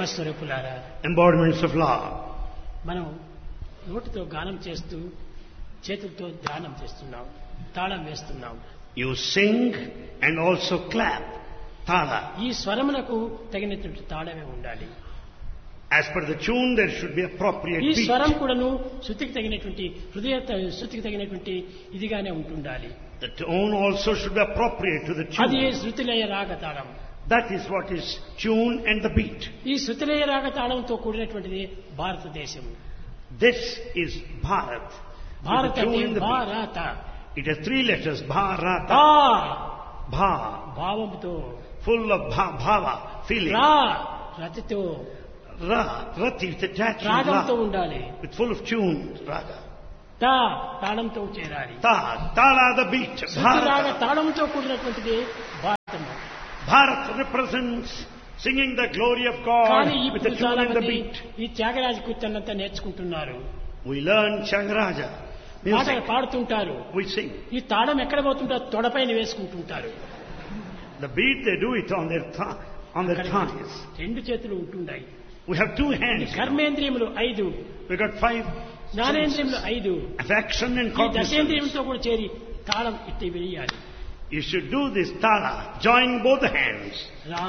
ప్రేమస్వరూపులారా embodiments of love. మనం నోటితో గానం చేస్తూ చేతులతో ధ్యానం చేస్తున్నాం తాళం వేస్తున్నాం You sing and also clap. Tala. ఈ స్వరమునకు తగినటువంటి తాళమే ఉండాలి As per the tune, there should be appropriate ఈ beat. స్వరం కూడాను శృతికి తగినటువంటి హృదయ శృతికి తగినటువంటి ఇదిగానే ఉంటుండాలి The tone also should be appropriate to the అది tune. శృతిలయ రాగ తాళం That is what is tune and the beat. ఈ శృతిలయ రాగ తాళంతో కూడినటువంటిది భారతదేశం This is Bharat. With భారత the tune అంటే and the beat. భారత It has three letters, Bharata, భా Bha, భావంతో full of bha, bhava, feeling. రా రతితో Ra, Rati, with attachment, రాగంతో ra, ఉండాలి with full of tune, raga. తా తాళంతో చేరాలి Ta, Tala the beat, శృతి రాగ Bharata. తాళంతో కూడినటువంటిది Bharatam Bharat represents singing the glory of God కానీ with the ఇప్పుడు tune చాలా and the మంది beat. ఈ త్యాగరాజ కీర్తనంతా నేర్చుకుంటున్నారు We learn Changaraja పాటలు music. పాడుతుంటారు We sing. ఈ తాళం ఎక్కడ పోతుంటారు తొడపైన వేసుకుంటుంటారు The beat they do it on their th- on their అక్కడ thighs. రెండు చేతులు ఉంటున్నాయి We have two ఈ hands. కర్మేంద్రియములు ఐదు We got five జ్ఞానేంద్రియములు ఐదు affection and ఈ cognizance. దశేంద్రియంతో కూడా చేరి తాళం ఇట్టి వేయాలి You should do this tala, join both hands. రా